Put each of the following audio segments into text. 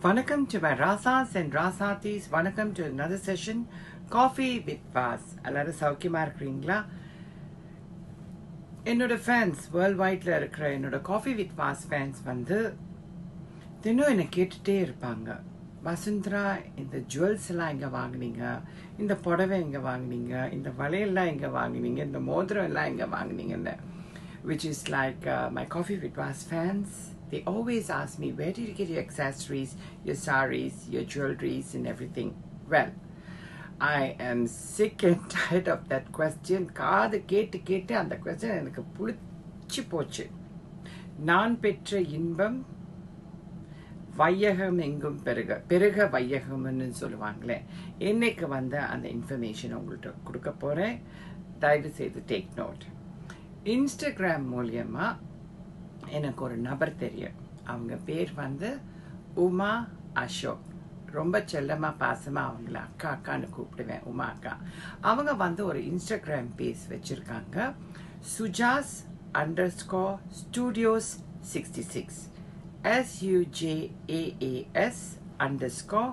Vanakkam to my Rasas and Rasatis. Vanakkam to another session. Coffee with Vas. எல்லாரும் சௌக்கியமா இருக்கிறீங்களா என்னோட fans world வைட்ல இருக்கிற என்னோட காஃபி வித் வாஸ் ஃபேன்ஸ் வந்து தினம் என்னை கேட்டுட்டே இருப்பாங்க வசுந்தரா இந்த ஜுவல்ஸ் எல்லாம் எங்க வாங்குனீங்க இந்த புடவை எங்க வாங்குனீங்க இந்த வளையல்லாம் எங்க வாங்குனீங்க இந்த மோதிரம் எல்லாம் எங்க வாங்குனீங்கன்னு which is like uh, my coffee with was fans they always ask me where did you get your accessories your saris your jewelries and everything well I am sick and tired of that question காது கேட்டு கேட்டு அந்த question எனக்கு புளிச்சு போச்சு நான் பெற்ற இன்பம் வையகம் எங்கும் பெருக பெருக வையகம்னு சொல்லுவாங்களே என்னைக்கு வந்த அந்த இன்ஃபர்மேஷன் உங்கள்கிட்ட கொடுக்க போறேன் தயவு செய்து டேக் நோட் இன்ஸ்டாகிராம் மூலியமா எனக்கு ஒரு நபர் தெரியும் அவங்க பேர் வந்து உமா அசோக் ரொம்ப செல்லமா பாசமா அவங்கள அக்கா அக்கான்னு கூப்பிடுவேன் உமா அக்கா அவங்க வந்து ஒரு இன்ஸ்டாகிராம் பேஜ் வச்சிருக்காங்க Suja's under score studios sixty six எஸ்யூஜேஏஏஎஸ் under score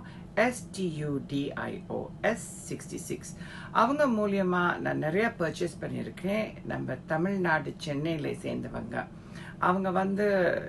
எஸ்டியூடிஐஓஎஸ் sixty six அவங்க மூலியமா நான் நிறைய பர்ச்சேஸ் பண்ணியிருக்கேன் நம்ம தமிழ்நாடு சென்னையில சேர்ந்தவங்க அவங்க வந்து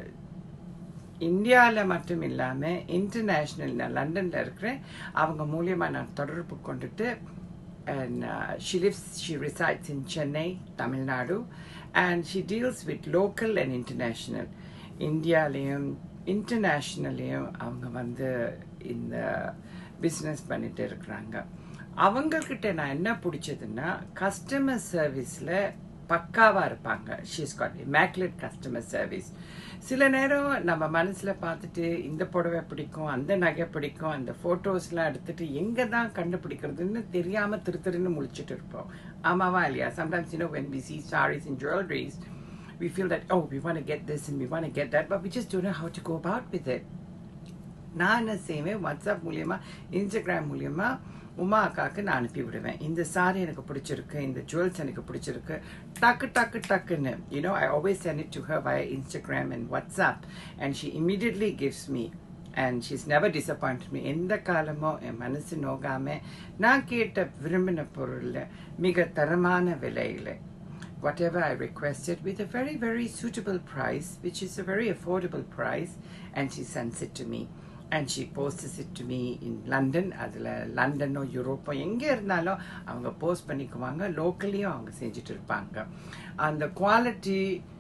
இந்தியாவில் மட்டும் இல்லாமல் இன்டர்நேஷ்னல் நான் லண்டனில் இருக்கிறேன் அவங்க மூலியமாக நான் தொடர்பு கொண்டுட்டு and uh, she lives she resides in chennai tamil nadu and she deals with local and international இந்தியாலேயும் இன்டர்நேஷ்னல்லையும் அவங்க வந்து இந்த பிஸ்னஸ் பண்ணிட்டு இருக்கிறாங்க அவங்கக்கிட்ட நான் என்ன பிடிச்சதுன்னா கஸ்டமர் சர்வீஸில் பக்காவாக இருப்பாங்க she's got immaculate customer service சில நேரம் நம்ம மனசில் பார்த்துட்டு இந்த புடவை பிடிக்கும் அந்த நகை பிடிக்கும் அந்த ஃபோட்டோஸ்லாம் எடுத்துட்டு எங்கே தான் கண்டுபிடிக்கிறதுன்னு தெரியாமல் திரு திருன்னு முழிச்சிட்டு இருப்போம் ஆமாவா இல்லையா sometimes you know when we see saris and jewelleries we feel that oh we want to get this and we want to get that but we just don't know how to go about with it நான் என்ன செய்வேன் WhatsApp மூலியமா Instagram மூலியமா உமா அக்காவுக்கு நான் அனுப்பி விடுவேன் இந்த சாரி எனக்கு பிடிச்சிருக்கு இந்த ஜுவல்ஸ் எனக்கு பிடிச்சிருக்கு டக்கு டக்கு டக்குன்னு you know I always send it to her via Instagram and WhatsApp and she immediately gives me and she's never disappoint me எந்த காலமும் என் மனசு நோகாம நான் கேட்ட விரும்பின பொருள்ல மிக தரமான விலையில whatever I requested with a very, very suitable price, which is a very affordable price, and she sends it to me. And she posts it to me in London, அதில் லண்டனோ யூரோப்போ எங்கே இருந்தாலும் அவங்க போஸ்ட் பண்ணிக்குவாங்க லோக்கலியும் அவங்க செஞ்சுட்டு இருப்பாங்க அந்த குவாலிட்டி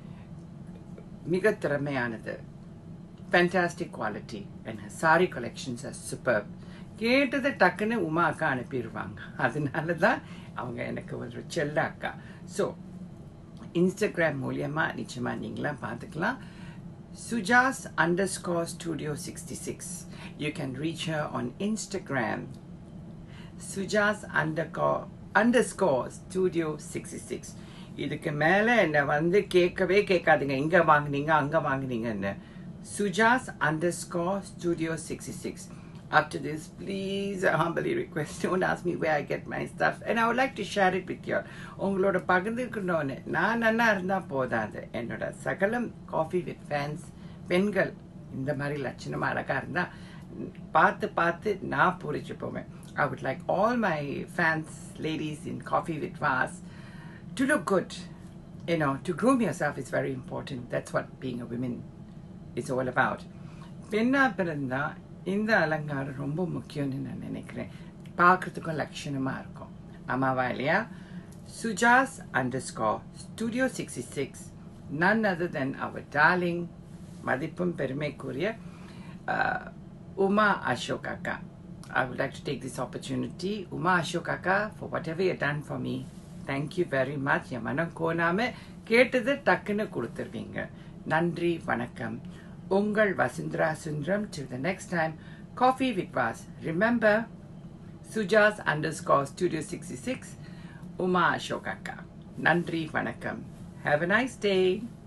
மிக திறமையானது fantastic quality and sari collections are super கேட்டதை டக்குன்னு உமா அக்கா அனுப்பிடுவாங்க அதனால தான் அவங்க எனக்கு ஒரு செல்ல அக்கா ஸோ இன்ஸ்டாகிராம் மூலியமா நிச்சயமா நீங்களாம் பார்த்துக்கலாம் Suja's underscore studio sixty six you can reach her on Instagram Suja's under underscore studio sixty six இதுக்கு மேலே என்னை வந்து கேட்கவே கேட்காதுங்க இங்கே வாங்குனீங்க அங்கே வாங்குனீங்கன்னு Suja's underscore studio sixty six after this, please, I humbly request, don't ask me where I get my stuff. And I would like to share it with you. உங்களோட பகிர்ந்துக்கணும்னு நான் நல்லா இருந்தால் போதாது என்னோட சகலம் காஃபி வித் ஃபேன்ஸ் பெண்கள் இந்த மாதிரி லட்சணமாக அழகாக இருந்தால் பார்த்து பார்த்து நான் பூரிச்சு போவேன் I would like all my fans ladies in coffee with was to look good you know, to groom yourself is very important. That's what being a woman is all about. பெண்ணா பிறந்தா இந்த அலங்காரம் ரொம்ப முக்கியம்னு நான் நினைக்கிறேன் பார்க்கறதுக்கும் லட்சணமாக இருக்கும் ஆமாவா இல்லையா Suja's underscore studio sixty six none other than our darling மதிப்பும் பெருமைக்குரிய உமா அசோக் அக்கா I would like to take this opportunity, Uma Ashok Akka, for whatever you've done for me. Thank you very much. என் மனம் கோணாம கேட்டது டக்குன்னு கொடுத்துருவீங்க நன்றி வணக்கம் உங்கள் Vasundhara Sundaram till the next time coffee with vas remember sujas underscore studio 66 uma ashokaka nandri vanakkam have a nice day